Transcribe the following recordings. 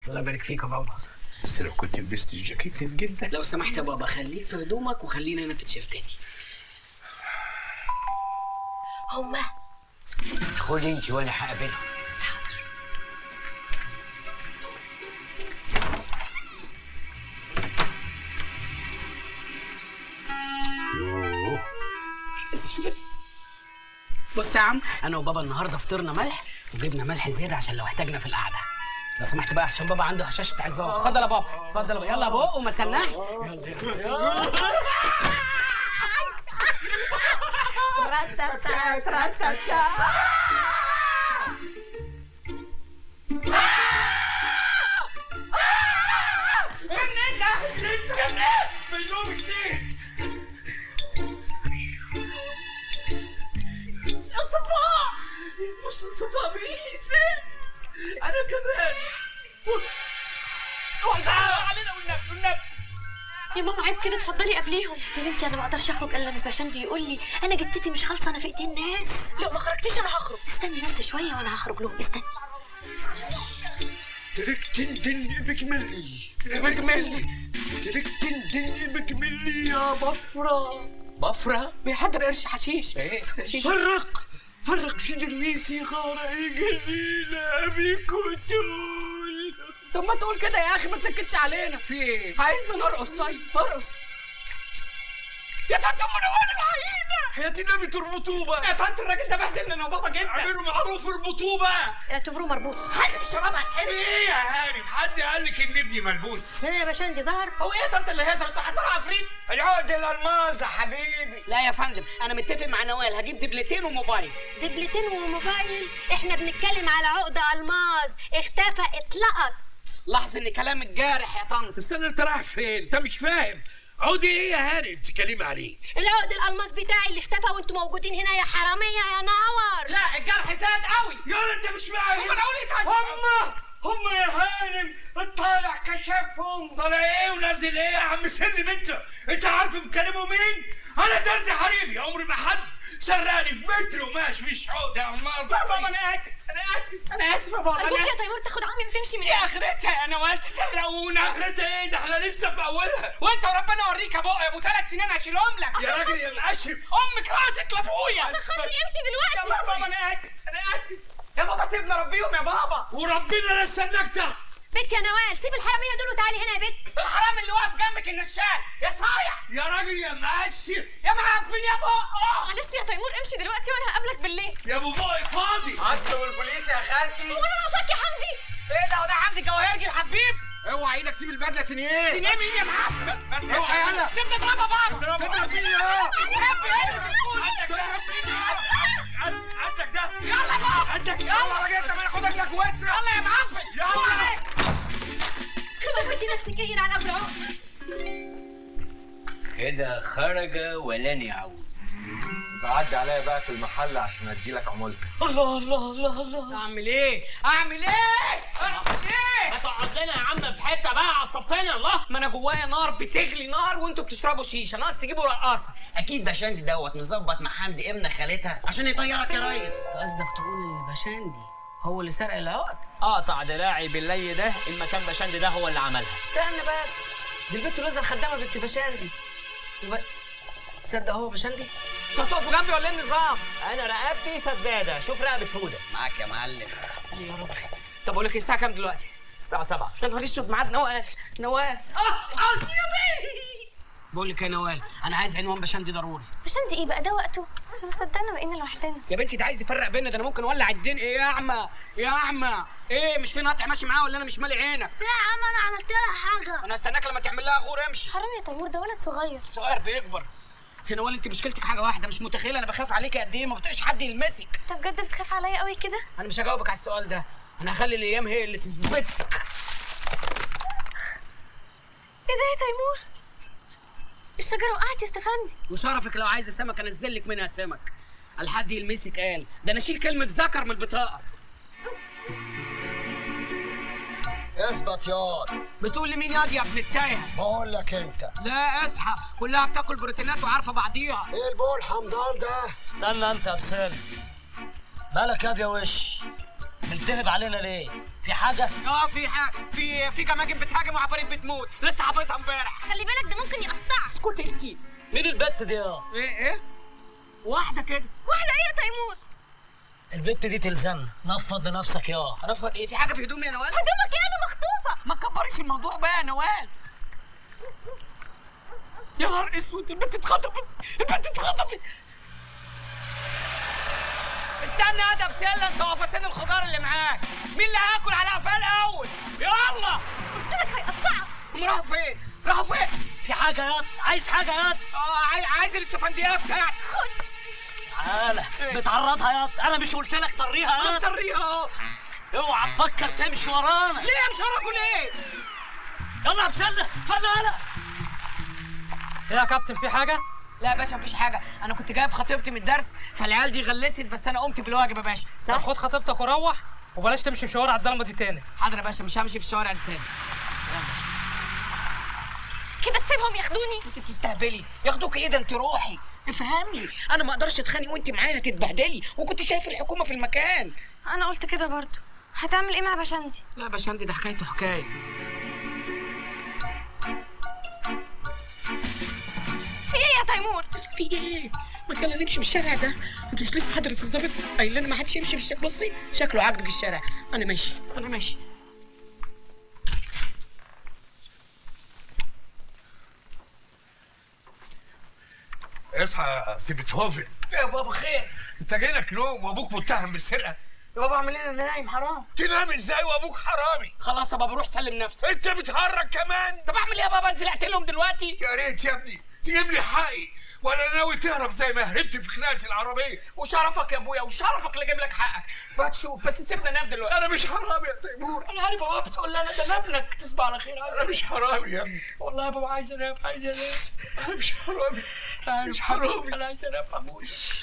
الله يبارك فيك يا بابا بس لو كنت لبست الجاكيت الجلدة لو سمحت يا بابا خليك في هدومك وخليني انا في تيشيرتاتي هما خدي انت وانا هقابلهم يوه بص يا عم انا وبابا النهارده فطرنا ملح وجبنا ملح زياده عشان لو احتاجنا في القعده لو سمحت بقى عشان بابا عنده هشاشه عظام اتفضل يا بابا اتفضل يا بابا يلا يا بابا وما تنحش يا صفاء مش صفاء بإيدي أنا كمان وقع علينا والنبي والنبي يا ماما عيب كده اتفضلي قبليهم يا بنتي انا ما اقدرش اخرج الا لما باشندي يقول لي انا جدتي مش خالصه انا في ايدين الناس لو ما خرجتيش انا هخرج استني بس شويه وانا هخرج لهم استني ترك تندن بكملي بكملي ترك تندن بكملي يا بفرة بفرة بيحضر قرش حشيش ايه فرق فرق في دريسي غارة قليلة بكتول طب ما تقول كده يا اخي ما تنكدش علينا في ايه؟ عايزنا نرقص طيب ارقص يا طنط منوال العينة حياة النبي تربطوه بقى يا طنط الراجل ده بهدلنا انا وبابا جدا اعملوا معروف اربطوه بقى اعتبروه مربوط حاسب الشراب هتحرق ايه يا هانم حد قال لك ان ابني ملبوس هنا يا باشندي ظهر هو ايه يا طنط اللي هيظهر انتوا حضروا عفريت العقد الالماظ يا حبيبي لا يا فندم انا متفق مع نوال هجيب دبلتين وموبايل دبلتين وموبايل احنا بنتكلم على عقده الماظ اختفى اتلقط لاحظ ان كلامك جارح يا طنط استنى انت رايح فين انت مش فاهم عقد ايه يا هانم بتتكلمي عليه العقد الالماظ بتاعي اللي اختفى وانتوا موجودين هنا يا حراميه يا نور لا الجرح زاد قوي يا انت مش معايا هم العقول يتعدوا. هم هم يا هانم الطالع كشفهم طالع ايه ونازل ايه يا عم سلم انت انت عارف بيكلموا مين انا درزي حبيبي عمري ما حد سرقني في متر وماشي مش عقده يا الماظ يا بابا انا اسف انا اسف انا اسف يا بابا ارجوك انا يا تيمور تاخد عمي وتمشي من ايه اخرتها يا نوال تسرقونا اخرتها ايه ده احنا لسه في اولها وانت وربنا اوريك يا بابا يا ابو ثلاث سنين هشيلهم لك يا راجل يا مقشف امك راسك لابويا عشان خاطري امشي يا دلوقتي بابا انا اسف انا اسف يا بابا سيبنا ربيهم يا بابا وربنا لا استناك تحت بنت يا نوال سيب الحراميه دول وتعالي هنا يا بنت الحرام اللي واقف جنبك النشال يا صايع يا راجل يا مقشف يا معفن يا بقه معلش يا تيمور امشي دلوقتي وانا هقابلك بالليل يا ابو بقى فاضي اطلب البوليس يا خالتي وانا ناقصاك يا حمدي ايه ده وده حمدي الجواهرجي الحبيب اوعى ايدك سيب البدله سنيه سنين مين يا معفن بس بس اوعى يلا سيبنا نضربها بابا تضرب مين يا عندك ده يلا بابا عندك يلا يا راجل انت ما ناخدك لك واسع يلا يا معفن يلا موتي نفسك ايه هنا على ابو العقد كده خرج ولن يعود بعدي عليا بقى في المحل عشان اديلك عمولتك الله الله الله الله اعمل ايه اعمل ايه اعمل ايه هتقعد لنا يا عم في حته بقى عصبتني الله ما انا جوايا نار بتغلي نار وانتوا بتشربوا شيشه ناقص تجيبوا رقاصه اكيد باشندي دوت مظبط مع حمدي ابن خالتها عشان يطيرك يا ريس قصدك تقول ان باشندي هو اللي سرق العقد قاطع دراعي باللي ده المكان باشندي ده هو اللي عملها استنى بس دي البت لوزة الخدامه بنت باشندي وب... تصدق هو باشندي انتوا هتقفوا جنبي ولا ايه النظام انا رقبتي سداده شوف رقبه فوده معاك يا معلم يا رب طب اقول لك إيه، الساعه كام دلوقتي الساعه 7 يا نهار اسود ميعاد نوال نوال اه اه بقول لك يا نوال انا عايز عنوان باشندي ضروري باشندي ايه بقى ده وقته احنا ما صدقنا بقينا لوحدنا يا بنتي ده عايز يفرق بينا ده انا ممكن اولع الدنيا ايه يا اعمى يا اعمى ايه مش في نقطع ماشي معاه ولا انا مش مالي عينك لا يا عم انا عملت لها حاجه انا هستناك لما تعمل لها غور امشي حرام يا تيمور ده ولد صغير الصغير بيكبر يا نوال انت مشكلتك حاجه واحده مش متخيله انا بخاف عليك قد ايه ما بطيقش حد يلمسك انت بجد بتخاف عليا قوي كده انا مش هجاوبك على السؤال ده انا هخلي الايام هي اللي تثبتك ايه ده يا تيمور الشجره وقعت يا استفندي وشرفك لو عايزه سمك انزل لك منها سمك الحد يلمسك قال ده انا اشيل كلمه ذكر من البطاقه اثبت ياض بتقول لمين ياض يا ابن التايه بقول لك انت لا اصحى كلها بتاكل بروتينات وعارفه بعضيها ايه البول حمضان ده استنى انت يا تسال مالك ياض يا وش ملتهب علينا ليه؟ في حاجة؟ اه في حاجه في في جماجم بتهاجم وعفاريت بتموت لسه حافظها امبارح خلي بالك ده ممكن يقطعك اسكت انت مين البت دي يا؟ ايه ايه واحده كده واحده ايه يا تيمور البت دي تلزمنا نفض لنفسك يا هنفض ايه في حاجه في هدومي يا نوال هدومك ايه انا مخطوفه ما تكبريش الموضوع بقى يا نوال يا نهار اسود البنت اتخطفت البنت اتخطفت استنى ادب سله انت وفساد الخضار اللي معاك مين اللي هياكل على قفاه الاول يلا قلت لك هيقطعك هم راحوا فين راحوا فين في حاجة يا عايز حاجة يا اه عاي- عايز الاستفندية بتاعتي خد تعالى بتعرضها يا انا مش قلت لك طريها يا طريها اهو اوعى تفكر تمشي ورانا ليه مش هراكل ليه يلا يا بسلة اتفضل يلا ايه يا كابتن في حاجه لا يا باشا مفيش حاجه انا كنت جايب خطيبتي من الدرس فالعيال دي غلست بس انا قمت بالواجب يا باشا طب صح خد خطيبتك وروح وبلاش تمشي في شوارع الضلمه دي تاني حاضر يا باشا مش همشي في الشوارع دي تاني كده تسيبهم ياخدوني انت بتستهبلي ياخدوك ايه ده انت روحي افهم لي انا ما اقدرش اتخانق وانت معايا تتبهدلي وكنت شايف الحكومه في المكان انا قلت كده برضو هتعمل ايه مع بشندي لا يا باشا ده حكايته حكايه في ايه يا تيمور في ايه ما يلا نمشي في الشارع ده انت مش لسه حضرة الظابط قايل لنا ما حدش يمشي في الشارع بصي شكله عاجبك الشارع انا ماشي انا ماشي اصحى يا سي بيتهوفن يا بابا خير انت جايلك نوم وابوك متهم بالسرقه يا بابا اعمل ايه انا نايم حرام تنام ازاي وابوك حرامي خلاص يا بابا روح سلم نفسك انت بتهرج كمان طب اعمل ايه يا بابا انزل اقتلهم دلوقتي يا ريت يا ابني تجيب لي حقي ولا ناوي تهرب زي ما هربت في خناقه العربيه وشرفك يا ابويا وشرفك اللي اجيب لك حقك بقى تشوف بس سيبنا ننام دلوقتي انا مش حرامي يا تيمور انا عارف يا بابا بتقول لي انا ده أنا ابنك تصبح على خير عايز انا مش حرامي يا ابني والله يا بابا عايز انام عايز انام انا مش حرامي مش حرامي انا عايز انام ابويا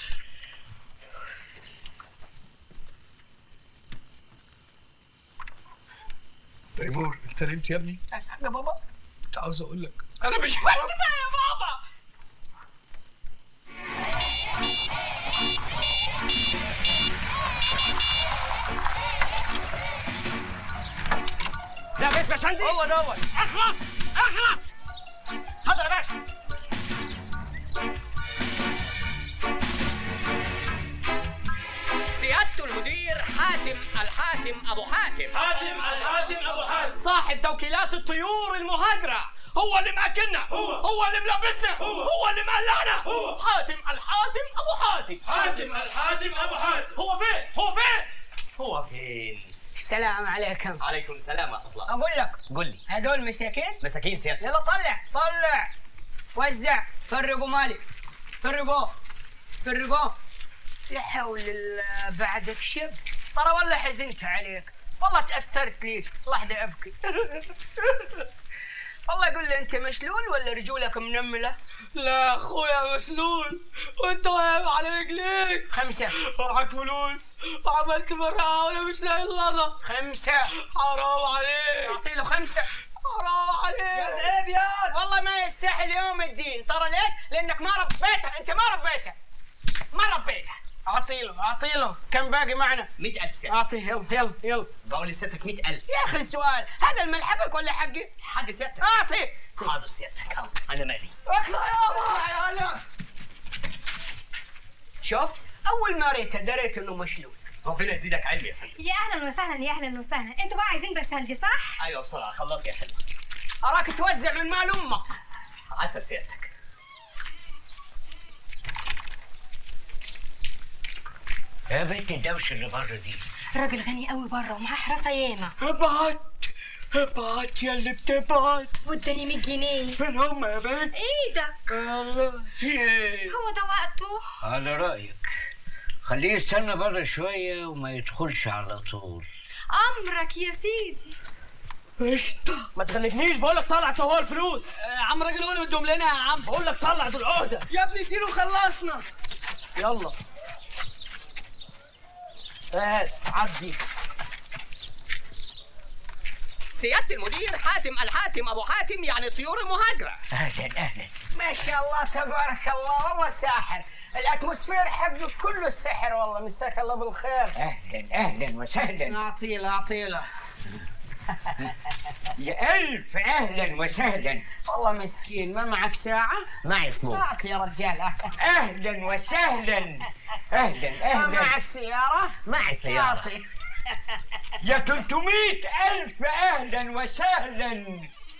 تيمور انت نمت يا ابني عايز حاجه يا بابا كنت عاوز اقول لك انا مش بس حرامي بقى يا بابا ده بيت بشندي هو دوت اخلص اخلص اتفضل يا باشا سيادة المدير حاتم الحاتم ابو حاتم حاتم الحاتم ابو حاتم صاحب توكيلات الطيور المهاجرة هو اللي مأكلنا هو. هو اللي ملبسنا هو. هو اللي مقلعنا هو. حاتم الحاتم ابو حاتم حاتم الحاتم ابو حاتم هو فين هو فين هو فين السلام عليكم عليكم السلام ورحمه الله اقول لك قول لي هدول مساكين مساكين سيادتك يلا طلع طلع وزع فرقوا مالي فرقوه فرقوه لا حول الله بعدك شب ترى والله حزنت عليك والله تأثرت ليك لحظة أبكي والله يقول لي أنت مشلول ولا رجولك منملة؟ لا اخويا مسلول وانت واقف على رجليك خمسة معك فلوس وعملت مرة وانا مش لاقي اللغة خمسة حرام عليك أعطي له خمسة حرام عليك عيب يا والله ما يستاهل يوم الدين ترى ليش؟ لأنك ما ربيته أنت ما ربيته ما ربيته أعطي له أعطي له كم باقي معنا؟ 100000 سيادتك أعطيه يلا يلا يلا بقول لسيادتك 100000 يا اخي السؤال هذا المال حقك ولا حقي؟ حق سيادتك اعطي حاضر سيادتك حاضر انا مالي اطلع يابا يا هلا شوف اول ما ريته دريت انه مشلول ربنا يزيدك علم يا فندم يا اهلا وسهلا يا اهلا وسهلا انتوا بقى عايزين بشندي صح ايوه بسرعه خلص يا حلو اراك توزع من مال امك عسل سيادتك يا بنت الدوشه اللي بره دي راجل غني قوي بره ومعاه حراسه ياما ابعت ابعت يا اللي بتبعت واداني 100 جنيه فين هم يا بنت ايدك الله ايه هو ده وقته على رأيك خليه يستنى بره شوية وما يدخلش على طول امرك يا سيدي قشطه ما تخلفنيش بقول لك طلع هو الفلوس آه، عم راجل هو اللي مديهم لنا يا عم بقول لك طلع دول عهده يا ابني اديله خلصنا يلا هات عدي سيادة المدير حاتم الحاتم ابو حاتم يعني الطيور المهاجرة أهلا أهلا ما شاء الله تبارك الله والله ساحر الاتموسفير حقك كله سحر والله مساك الله بالخير اهلا اهلا وسهلا اعطيله اعطيله يا الف اهلا وسهلا والله مسكين ما معك ساعة؟ معي سموك اعطي يا رجال اهلا وسهلا اهلا ما اهلا معك سيارة؟ معي سيارة اعطي يا 300 الف اهلا وسهلا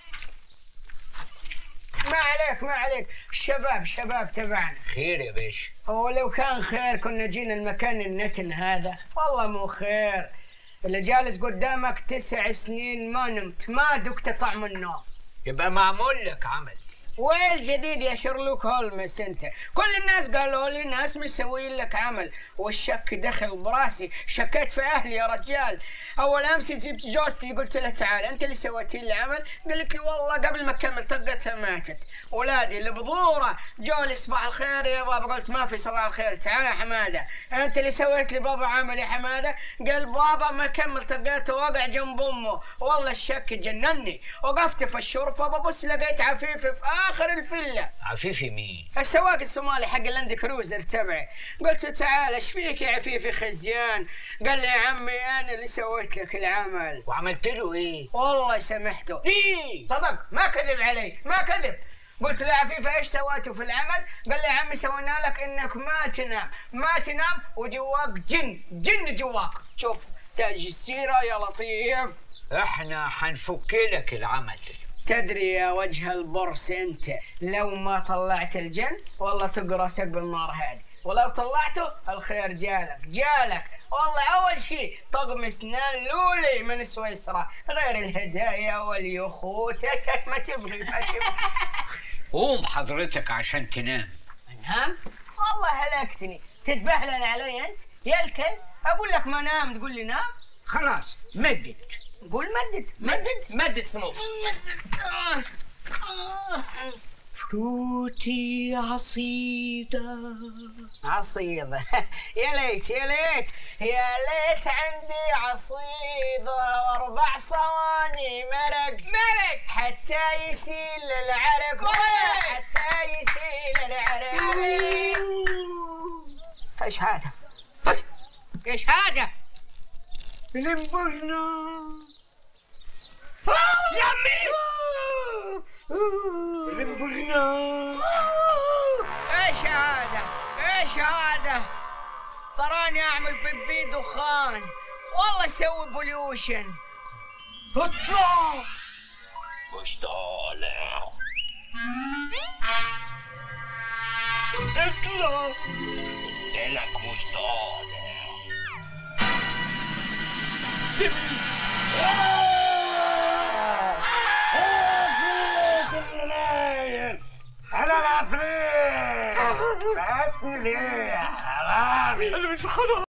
ما عليك ما عليك الشباب شباب تبعنا خير يا باشا ولو كان خير كنا جينا المكان النتن هذا والله مو خير اللي جالس قدامك تسع سنين ما نمت ما دقت طعم النوم يبقى معمول لك عمل وين الجديد يا شيرلوك هولمس انت كل الناس قالوا لي ناس مسوين لك عمل والشك دخل براسي شكيت في اهلي يا رجال اول امس جبت جوزتي قلت لها تعال انت اللي سويتي لي العمل قالت لي والله قبل ما اكمل طقتها ماتت ولادي اللي بذوره جو لي صباح الخير يا بابا قلت ما في صباح الخير تعال يا حماده انت اللي سويت لي بابا عمل يا حماده قال بابا ما كمل طقته وقع جنب امه والله الشك جنني وقفت في الشرفه ببص لقيت عفيفي في اخر الفيلا عفيفي مين السواق الصومالي حق اللاند كروزر تبعي قلت له تعال ايش فيك يا عفيفي خزيان قال لي يا عمي انا اللي سويت لك العمل وعملت له ايه والله سامحته ليه صدق ما كذب علي ما كذب قلت له يا عفيفة ايش سويتوا في العمل؟ قال لي يا عمي سوينا لك انك ما تنام، ما تنام وجواك جن، جن جواك، شوف تاج السيرة يا لطيف احنا حنفك لك العمل تدري يا وجه البرص انت لو ما طلعت الجن والله تقرصك بالنار هذه ولو طلعته الخير جالك جالك والله اول شيء طقم اسنان لولي من سويسرا غير الهدايا واليخوت ما تبغي ما تبغي قوم حضرتك عشان تنام نام والله هلكتني تتبهلل علي انت يا الكل اقول لك ما نام تقول لي نام خلاص مدد قول مدد مدد مدد سموك فروتي عصيدة عصيدة يا ليت يا ليت يا ليت عندي عصيدة واربع صواني مرق مرق حتى يسيل العرق حتى يسيل العرق ايش هذا؟ ايش هذا؟ لمبرنا يا عمي لمبرنا ايش هذا؟ ايش هذا؟ تراني اعمل بيبي دخان والله اسوي بوليوشن اطلع مش طالع اطلع قلت لك مش طالع انا العفريت بعتني ليه يا حرامي انا مش خلاص